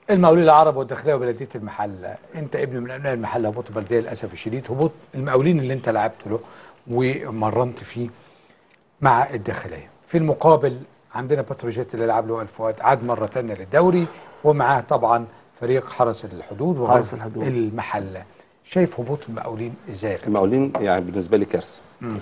المقاولين العرب والداخليه وبلديه المحله انت ابن من ابناء المحله هبوط البلديه للاسف الشديد هبوط المقاولين اللي انت لعبت له ومرنت فيه مع الداخليه في المقابل عندنا بتروجيت اللي لعب له وائل فؤاد عاد مره ثانيه للدوري ومعاه طبعا فريق حرس الحدود وغزل حرس الحدود. المحله شايف هبوط المقاولين ازاي المقاولين يعني بالنسبه لي كارثه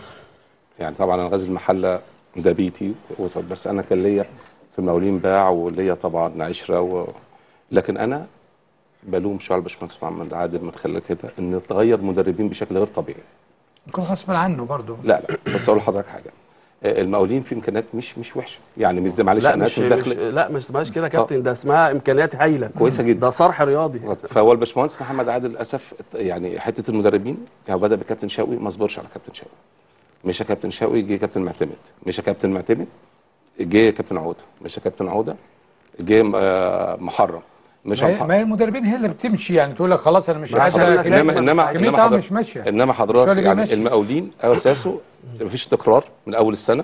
يعني طبعا انا غازي المحله ده بيتي بس انا كان ليا في المقاولين باع وليا طبعا عشره و... لكن انا بلوم شويه على الباشمهندس محمد عادل من خلال كده ان تغير مدربين بشكل غير طبيعي يكون غصبا عنه برضه لا لا بس اقول لحضرتك حاجه آه، المقاولين في امكانيات مش مش وحشه يعني مش ده معلش لا انا مش, اسف مش داخل لا مش اسمهاش كده يا كابتن ده اسمها امكانيات هايله كويسة جدا. ده صرح رياضي فهو الباشمهندس محمد عادل للاسف يعني حته المدربين يعني بدا بكابتن شوقي ما صبرش على كابتن شوقي مش كابتن شوقي جه كابتن معتمد مش كابتن معتمد جه كابتن عوده مش كابتن عوده جه آه، محرم مش ما هي- محرم ما هي المدربين هي اللي بتمشي يعني تقول لك خلاص انا مش بس عايز حضرتك كده. انما انما كمية انما اه حضرتك مش ماشيه انما مش هو حضرتك اللي يعني بيمشي. المقاولين اساسه مفيش تكرار من اول السنه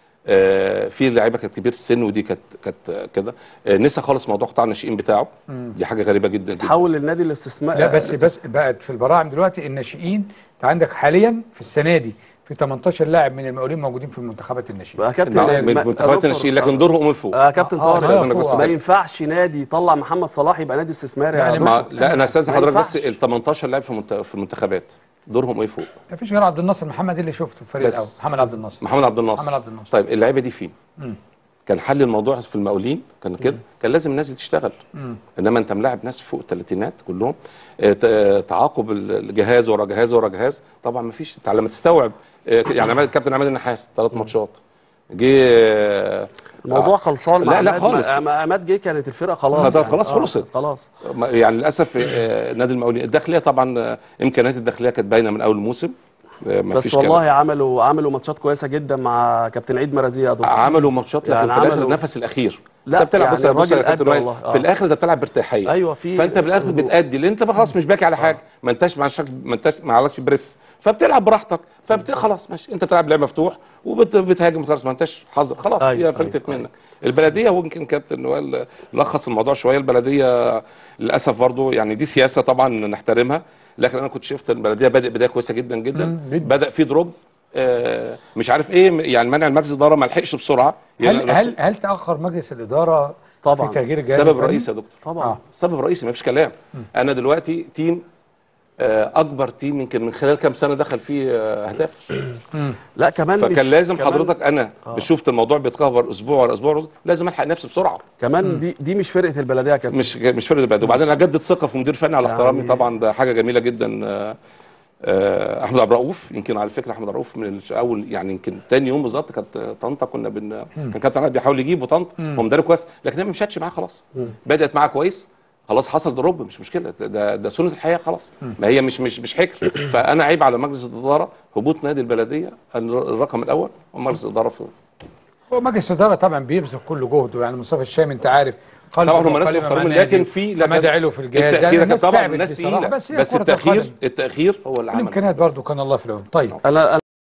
آه، في لعيبه كانت كبير السن ودي كانت كانت كده آه، نسى خالص موضوع قطاع الناشئين بتاعه دي حاجه غريبه جدا جدا تحول للنادي الاستثمار لا بس بس بقت في البراعم دلوقتي الناشئين انت عندك حاليا في السنه دي في 18 لاعب من المقاولين موجودين في المنتخبات الناشئين بقى كابتن مع- ما- من ما- منتخبات دكتور، الناشئين لكن دورهم من فوق آه كابتن آه، طارق استاذنك بس ما آه. ينفعش نادي يطلع محمد صلاح يبقى نادي استثماري يا يعني دكتور. ما لا انا استاذن ما حضرتك بس ينفعش. ال 18 لاعب في المنت- في المنتخبات دورهم ايه فوق ما فيش غير عبد الناصر محمد اللي شفته في الفريق بس. الاول محمد عبد الناصر محمد عبد الناصر محمد عبد الناصر. طيب اللعيبه دي فين كان حل الموضوع في المقاولين كان كده كان لازم الناس دي تشتغل انما انت ملاعب ناس فوق الثلاثينات كلهم آه، ت- آه، تعاقب الجهاز ورا جهاز ورا جهاز طبعا ما فيش انت لما تستوعب آه، يعني عماد- كابتن عماد النحاس ثلاث ماتشات جه آه، الموضوع خلصان لا، مع لا عماد. خالص. ما- ما- عماد جه كانت الفرقه خلاص خلاص- يعني. خلاص آه، خلصت. خلاص ما- يعني للاسف آه، نادي المقاولين الداخليه طبعا آه، امكانيات الداخليه كانت باينه من اول الموسم آه، ما بس فيش والله كلام. عملوا عملوا ماتشات كويسه جدا مع كابتن عيد مرازيه يا دكتور عملوا ماتشات لكن يعني في الاخر عملوا- النفس الاخير لا، انت بتلعب يعني بص بص يا الراجل كابتن أدى وائل، والله، آه. في الاخر انت بتلعب بارتياحيه أيوة، في فانت في الاخر هدوء. بتأدي لان انت خلاص مش باكي على حاجه ما انتش ما عندكش ما انتش ما عليكش بريس فبتلعب براحتك فبت خلاص ماشي انت بتلعب لعب مفتوح وبتهاجم خلاص ما انتش حظ خلاص أيوة، هي فلتت أيوة، منك البلديه ويمكن كابتن وائل لخص الموضوع شويه البلديه للاسف برضو يعني دي سياسه طبعا نحترمها لكن انا كنت شفت البلديه بادئ بدايه كويسه جدا جدا مم، جدا. بدا في دروب آه، مش عارف ايه يعني منع المجلس الاداره ما لحقش بسرعه هل يعني هل هل تاخر مجلس الاداره طبعاً. في تغيير الجهاز سبب الفني؟ رئيسي يا دكتور طبعا آه. سبب رئيسي ما فيش كلام انا دلوقتي تيم آه، اكبر تيم يمكن من خلال كام سنه دخل فيه آه، اهداف لا كمان فكان مش لازم كمان حضرتك انا بشوفت الموضوع بيتكهر اسبوع ورا اسبوع ورا- لازم الحق نفسي بسرعه كمان دي دي مش فرقه البلديه يا كابتن مش مش فرق البلد وبعدين اجدد ثقه في مدير فني على يعني- احترامي طبعا ده حاجه جميله جدا آه، آه، احمد عبد الرؤوف يمكن على فكره احمد عبد الرؤوف من الش- اول يعني يمكن تاني يوم بالظبط كانت طنطا كنا بن كان كابتن عماد بيحاول يجيبه طنطا هو مدرب كويس لكن هي ما مشاتش معاه خلاص بدات معاه كويس خلاص حصل دروب مش مشكله ده- ده ده سنه الحياه خلاص ما هي مش مش مش حكر فانا عيب على مجلس الاداره هبوط نادي البلديه الر- الرقم الاول ومجلس الاداره في هو مجلس الاداره طبعا بيبذل كل جهده يعني مصطفى الشامي انت عارف قلب طبعا هم ناس وقلب محترمين مع النادي، لكن في حماده علو في الجهاز التاخير يعني كان الناس طبعا تعبت الناس بصراحة، تقيله بس هي بس كرة التاخير القدم. التاخير هو اللي عمل الامكانيات برضو كان الله في العون طيب انا